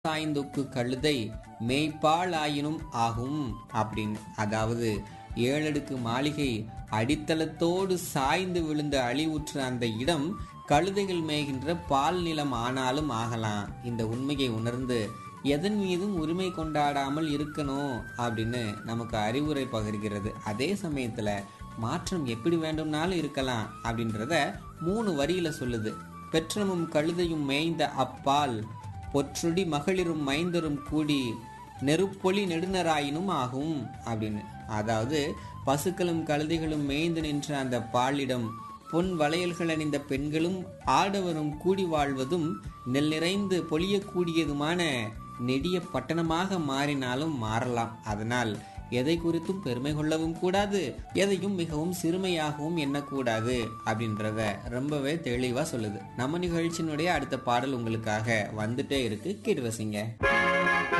சாய்ந்தொக்கு கழுதை மேய்ப்பால் ஆயினும் ஆகும் அப்படின்னு அதாவது ஏழடுக்கு மாளிகை அடித்தளத்தோடு சாய்ந்து விழுந்த அழிவுற்ற அந்த இடம் கழுதைகள் மேய்கின்ற பால் நிலம் ஆனாலும் ஆகலாம் இந்த உண்மையை உணர்ந்து எதன் மீதும் உரிமை கொண்டாடாமல் இருக்கணும் அப்படின்னு நமக்கு அறிவுரை பகிர்கிறது அதே சமயத்துல மாற்றம் எப்படி வேண்டும்னாலும் இருக்கலாம் அப்படின்றத மூணு வரியில சொல்லுது பெற்றமும் கழுதையும் மேய்ந்த அப்பால் பொற்றுடி மகளிரும் மைந்தரும் கூடி நெருப்பொலி நெடுநராயினும் ஆகும் அப்படின்னு அதாவது பசுக்களும் கழுதைகளும் மேய்ந்து நின்ற அந்த பாலிடம் பொன் வளையல்கள் அணிந்த பெண்களும் ஆடவரும் கூடி வாழ்வதும் நெல் நிறைந்து பொழியக்கூடியதுமான நெடிய பட்டணமாக மாறினாலும் மாறலாம் அதனால் எதை குறித்தும் பெருமை கொள்ளவும் கூடாது எதையும் மிகவும் சிறுமையாகவும் எண்ணக்கூடாது அப்படின்றத ரொம்பவே தெளிவா சொல்லுது நம்ம நிகழ்ச்சியினுடைய அடுத்த பாடல் உங்களுக்காக வந்துட்டே இருக்கு கேட்டு வசிங்க